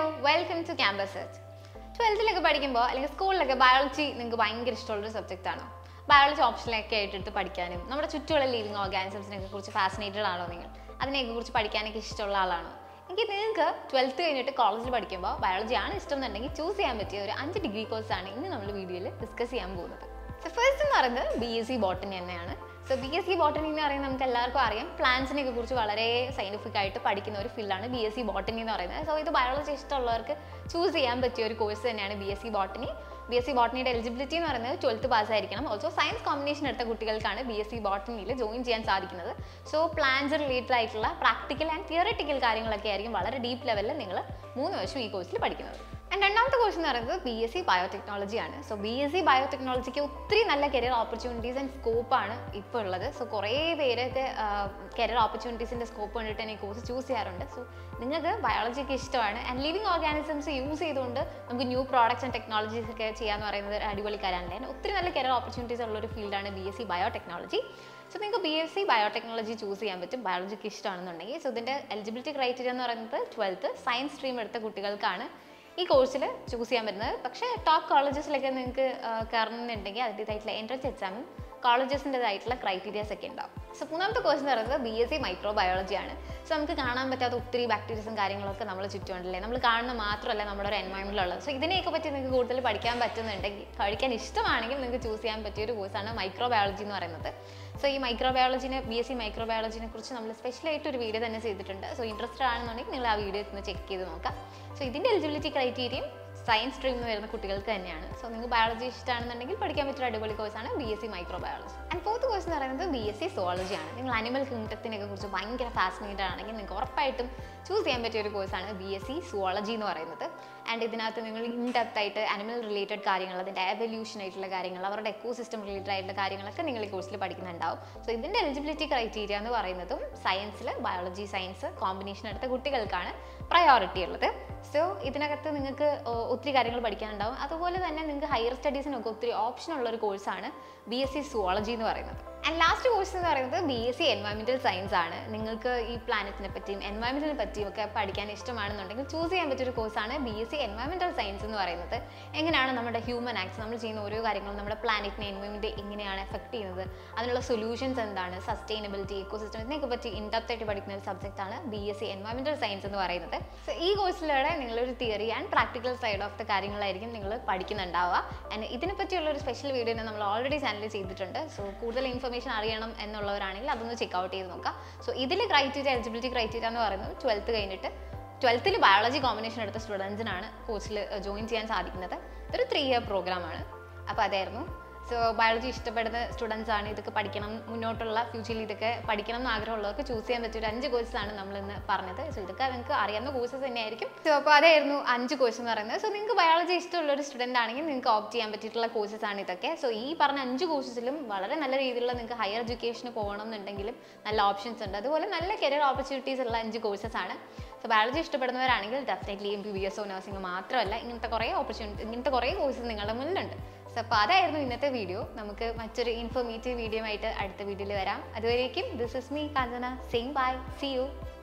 welcome to campus search ട്വൽത്തിലൊക്കെ പഠിക്കുമ്പോൾ അല്ലെങ്കിൽ സ്കൂളിലൊക്കെ ബയോളജി നിങ്ങൾക്ക് ഭയങ്കര ഇഷ്ടമുള്ളൊരു സബ്ജക്റ്റ് ആണോ ബയോളജി ഓപ്ഷനിലൊക്കെ ആയിട്ട് എടുത്ത് പഠിക്കാനും നമ്മുടെ ചുറ്റുമുള്ള ലിവിങ് ഓർഗാനിസംസിനെ കുറിച്ച് ഫാസിനേറ്റഡ് ആണോ നിങ്ങൾ അതിനെയൊക്കെ കുറിച്ച് പഠിക്കാനൊക്കെ ഇഷ്ടമുള്ള ആളാണോ എങ്കിൽ നിങ്ങൾക്ക് ട്വൽത്ത് കഴിഞ്ഞിട്ട് കോളേജിൽ പഠിക്കുമ്പോൾ ബയോളജി ആണ് ഇഷ്ടം എന്നുണ്ടെങ്കിൽ ചൂസ് ചെയ്യാൻ പറ്റിയ ഒരു അഞ്ച് ഡിഗ്രി കോഴ്സാണ് ഇന്ന് നമ്മൾ വീഡിയോയിൽ ഡിസ്കസ് ചെയ്യാൻ പോകുന്നത് സോ ഫസ്റ്റ് എന്ന് പറയുന്നത് ബി എസ് സി ബോട്ടണി തന്നെയാണ് so B S C botany എന്ന് പറയുന്നത് നമുക്ക് എല്ലാവർക്കും അറിയാം പ്ലാന്റ്സിനെ കുറിച്ച് വളരെ സയന്റിഫിക് ആയിട്ട് പഠിക്കുന്ന ഒരു ഫീൽഡാണ് ബി എസ് സി ബോട്ടണി എന്ന് പറയുന്നത് സോ ഇത് ബയോളജി ഇഷ്ടമുള്ളവർക്ക് ചൂസ് ചെയ്യാൻ പറ്റിയ ഒരു കോഴ്സ് തന്നെയാണ് B S C botany B S C ബോട്ടണിയുടെ എലിജിബിലിറ്റി എന്ന് പറയുന്നത് ട്വൽത്ത് പാസ് ആയിരിക്കണം ഓൾസോ സയൻസ് കോമ്പിനേഷൻ എടുത്ത കുട്ടികൾക്കാണ് ബി എസ് സി ബോട്ടണിയിൽ ജോയിൻ ചെയ്യാൻ സാധിക്കുന്നത് സോ പ്ലാൻസ് റിലേറ്റഡ് ആയിട്ടുള്ള പ്രാക്ടിക്കൽ ആൻഡ് തിയററ്റിക്കൽ കാര്യങ്ങളൊക്കെ ആയിരിക്കും വളരെ ഡീപ്പ് ലെവലിൽ നിങ്ങൾ മൂന്ന് വർഷം ഈ കോഴ്സിൽ പഠിക്കുന്നത് ആൻഡ് രണ്ടാമത്തെ കോഴ്സ് എന്ന് പറയുന്നത് ബി എസ് സി ബയോടെക്നോളജി ആണ് സോ ബി എസ് സി ബയോടെക്നോളജിക്ക് ഒത്തിരി നല്ല കരിയർ ഓപ്പർച്യൂണിറ്റീസ് ആൻഡ് സ്കോപ്പാണ് ഇപ്പോൾ ഉള്ളത് സോ കുറേ പേരൊക്കെ കരിയർ ഓപ്പർച്യൂണിറ്റീസിൻ്റെ സ്കോപ്പ് കണ്ടിട്ട് തന്നെ ഈ കോഴ്സ് ചൂസ് ചെയ്യാറുണ്ട് സോ നിങ്ങൾക്ക് ബയോളജിക്ക് ഇഷ്ടമാണ് ആൻഡ് ലിവിങ് ഓർഗാനിസംസ് യൂസ് ചെയ്തുകൊണ്ട് നമുക്ക് ന്യൂ പ്രോഡക്ട്സ് ആൻഡ് ടെക്നോളജീസ് ഒക്കെ ചെയ്യാന്ന് പറയുന്നത് ഒരു അടിപൊളി കാര്യമാണ് And ഒത്തിരി നല്ല കരിയർ ഓപ്പർച്യൂണിറ്റീസ് ഉള്ള ഒരു ഫീൽഡാണ് B S C biotechnology so നിങ്ങൾക്ക് B S C biotechnology choose ചെയ്യാൻ പറ്റും ബയോളജിക്ക് ഇഷ്ടമാണെന്നുണ്ടെങ്കിൽ സോ ഇതിൻ്റെ എലിജിബിലിറ്റി ക്രൈറ്റീരിയ എന്ന് പറയുന്നത് ട്വൽത്ത് സയൻസ് സ്ട്രീം എടുത്ത കുട്ടികൾക്കാണ് ഈ കോഴ്സിൽ ചൂസ് ചെയ്യാൻ പറ്റുന്നത് പക്ഷേ ടോപ്പ് കോളേജസിലൊക്കെ നിങ്ങൾക്ക് കയറണമെന്നുണ്ടെങ്കിൽ അതിൻ്റെതായിട്ടുള്ള എൻട്രൻസ് എക്സാമും കോളേജസിൻ്റെതായിട്ടുള്ള ക്രൈറ്റീരിയാസ് ഒക്കെ ഉണ്ടാവും സോ മൂന്നാമത്തെ കോഴ്സ് എന്ന് പറയുന്നത് B S C microbiology ആണ് സോ നമുക്ക് കാണാൻ പറ്റാത്ത ഒത്തിരി ബാക്ടീരിയസും കാര്യങ്ങളൊക്കെ നമ്മൾ ചുറ്റുമുണ്ടല്ലേ നമ്മൾ കാണുന്ന മാത്രമല്ല നമ്മുടെ ഒരു എൻവയോൺമെൻറ്റിലുള്ളത് സോ ഇതിനെയൊക്കെ പറ്റി നിങ്ങൾക്ക് കൂടുതൽ പഠിക്കാൻ പറ്റുന്നുണ്ടെങ്കിൽ പഠിക്കാൻ ഇഷ്ടമാണെങ്കിൽ നിങ്ങൾക്ക് ചൂസ് ചെയ്യാൻ പറ്റിയ ഒരു കോഴ്സാണ് മൈക്രോ ബയോളജി എന്ന് പറയുന്നത് സോ ഈ മൈക്രോ ബയോളജിനെ ബി എസ് സി മൈക്രോ ബയോളജിനെ കുറിച്ച് നമ്മൾ സ്പെഷ്യലായിട്ട് ഒരു വീഡിയോ തന്നെ ചെയ്തിട്ടുണ്ട് സോ ഇൻട്രസ്റ്റഡ് ആണെന്നുണ്ടെങ്കിൽ നിങ്ങൾ ആ വീഡിയോ ഒന്ന് ചെക്ക് ചെയ്ത് നോക്കാം സോ ഇതിൻ്റെ എലിജിബിലിറ്റി ക്രൈറ്റീരിയയും സയൻസ് സ്ട്രീം എന്ന് വരുന്ന കുട്ടികൾക്ക് തന്നെയാണ് സോ നിങ്ങൾക്ക് ബയോളജി ഇഷ്ടമാണെന്നുണ്ടെങ്കിൽ പഠിക്കാൻ പറ്റിയ അടിപൊളി കോഴ്സാണ് B S C microbiology and fourth course എന്ന് പറയുന്നത് ബി എസ് സി സുവോളജി ആണ് നിങ്ങൾ അനിമൽ കിങ്ഡത്തിനെയൊക്കെ കുറിച്ച് ഭയങ്കര ഫാസിനേറ്റഡ് ആണെങ്കിൽ നിങ്ങൾക്ക് ഉറപ്പായിട്ടും ചൂസ് ചെയ്യാൻ പറ്റിയ ഒരു കോഴ്സാണ് ബി എസ് സി സുവോളജി എന്ന് പറയുന്നത് ആൻഡ് ഇതിനകത്ത് നിങ്ങൾ ഇൻഡെപ്ത് ആയിട്ട് അനിമൽ റിലേറ്റഡ് കാര്യങ്ങൾ അതിൻ്റെ എവല്യൂഷൻ ആയിട്ടുള്ള കാര്യങ്ങൾ അവരുടെ എക്കോസിസ്റ്റം റിലേറ്റഡ് ആയിട്ടുള്ള കാര്യങ്ങളൊക്കെ നിങ്ങൾ ഈ കോഴ്സിൽ പഠിക്കുന്നുണ്ടാവും സോ ഇതിൻ്റെ എലിജിബിലിറ്റി ക്രൈറ്റീരിയ എന്ന് പറയുന്നതും സയൻസിൽ ബയോളജി സയൻസ് കോമ്പിനേഷൻ എടുത്ത കുട്ടികൾക്കാണ് പ്രയോറിറ്റി ഉള്ളത് സോ ഇതിനകത്ത് നിങ്ങൾക്ക് ഒ- ഒത്തിരി കാര്യങ്ങൾ പഠിക്കാനുണ്ടാവും അതുപോലെ തന്നെ നിങ്ങൾക്ക് ഹയർ സ്റ്റഡീസിനൊക്കെ ഒത്തിരി ഓപ്ഷൻ ഉള്ള ഒരു കോഴ്സാണ് ബി എസ് സി സുവോളജി എന്ന് പറയുന്നത് ആൻഡ് ലാസ്റ്റ് കോഴ്സ് എന്ന് പറയുന്നത് B S C environmental science ആണ് നിങ്ങൾക്ക് ഈ പ്ലാനറ്റിനെ പറ്റിയും എൻവയോൺമെൻറ്റിനെ പറ്റിയും ഒക്കെ പഠിക്കാൻ ഇഷ്ടമാണെന്നുണ്ടെങ്കിൽ ചൂസ് ചെയ്യാൻ പറ്റിയ ഒരു കോഴ്സാണ് B S C environmental science എന്ന് പറയുന്നത് എങ്ങനെയാണ് നമ്മുടെ ഹ്യൂമൻ ആക്ട്സ് നമ്മൾ ചെയ്യുന്ന ഓരോ കാര്യങ്ങളും നമ്മുടെ പ്ലാനറ്റിനെ എൻവയോൺമെൻറ്റ് എങ്ങനെയാണ് എഫക്ട് ചെയ്യുന്നത് അതിനുള്ള സൊല്യൂഷൻസ് എന്താണ് സസ്റ്റൈനബിലിറ്റി ഇക്കോസിസ്റ്റം ഇതിനെയൊക്കെ പറ്റി ഇൻഡെപ്ത് ആയിട്ട് പഠിക്കുന്ന ഒരു സബ്ജക്റ്റാണ് B S C environmental science എന്ന് പറയുന്നത് സോ ഈ കോഴ്സിലൂടെ നിങ്ങളൊരു theory and practical side of the കാര്യങ്ങളായിരിക്കും നിങ്ങൾ പഠിക്കുന്നുണ്ടാവുക ആൻഡ് ഇതിനെ പറ്റിയുള്ള ഒരു സ്പെഷ്യൽ വീഡിയോ നമ്മൾ ഓൾറെഡി ചാനലിൽ ചെയ്തിട്ടുണ്ട് സോ കൂടുതൽ ഇൻഫർമേഷൻ അറിയണം എന്നുള്ളവരാണെങ്കിൽ അതൊന്ന് ചെക്ക് ഔട്ട് ചെയ്ത് നോക്കാം സോ ഇതിൽ ക്രൈറ്റീരിയ എലിജിബിലിറ്റി ക്രൈറ്റീരിയ എന്ന് പറയുന്നത് ട്വൽത്ത് കഴിഞ്ഞിട്ട് ട്വൽത്തിൽ ബയോളജി കോമ്പിനേഷൻ എടുത്ത സ്റ്റുഡൻസിനാണ് കോഴ്സിൽ ജോയിൻ ചെയ്യാൻ സാധിക്കുന്നത് ഇതൊരു ത്രീ ഇയർ പ്രോഗ്രാമാണ് അപ്പോൾ അതായിരുന്നു സോ ബയോളജി ഇഷ്ടപ്പെടുന്ന സ്റ്റുഡൻസ് ആണ് ഇതൊക്കെ പഠിക്കണം മുന്നോട്ടുള്ള ഫ്യൂച്ചറിൽ ഇതൊക്കെ പഠിക്കണം എന്ന് ആഗ്രഹമുള്ളവർക്ക് ചൂസ് ചെയ്യാൻ പറ്റിയ ഒരു അഞ്ച് കോഴ്സാണ് നമ്മൾ ഇന്ന് പറഞ്ഞത് സോ ഇതൊക്കെ നിങ്ങൾക്ക് അറിയാവുന്ന കോഴ്സസ് തന്നെയായിരിക്കും സോ അപ്പോൾ അതായിരുന്നു അഞ്ച് കോഴ്സ് എന്ന് പറയുന്നത് സോ നിങ്ങൾക്ക് ബയോളജി ഇഷ്ടമുള്ള ഒരു സ്റ്റുഡൻ്റ് ആണെങ്കിൽ നിങ്ങൾക്ക് ഓപ്റ്റ് ചെയ്യാൻ പറ്റിയിട്ടുള്ള കോഴ്സസ് ആണ് ഇതൊക്കെ സോ ഈ പറഞ്ഞ അഞ്ച് കോഴ്സസിലും വളരെ നല്ല രീതിയിലുള്ള നിങ്ങൾക്ക് ഹയർ എഡ്യൂക്കേഷന് പോകണം എന്നുണ്ടെങ്കിലും നല്ല ഓപ്ഷൻസ് ഉണ്ട് അതുപോലെ നല്ല കരിയർ ഓപ്പർച്യൂണിറ്റീസ് ഉള്ള അഞ്ച് കോഴ്സസ് ആണ് സോ ബയോളജി ഇഷ്ടപ്പെടുന്നവരാണെങ്കിൽ definitely M B B S ഒ നഴ്സിംഗ് മാത്രമല്ല ഇങ്ങനത്തെ കുറേ ഓപ്പർച്യൂണിറ്റി ഇങ്ങനത്തെ കുറേ കോഴ്സസ് നിങ്ങളുടെ മുന്നിലുണ്ട് സോ അപ്പോൾ അതായിരുന്നു ഇന്നത്തെ വീഡിയോ നമുക്ക് മറ്റൊരു ഇൻഫോർമേറ്റീവ് വീഡിയോ ആയിട്ട് അടുത്ത വീഡിയോയിൽ വരാം അതുവരേക്കും this is me Kanchana same bye see U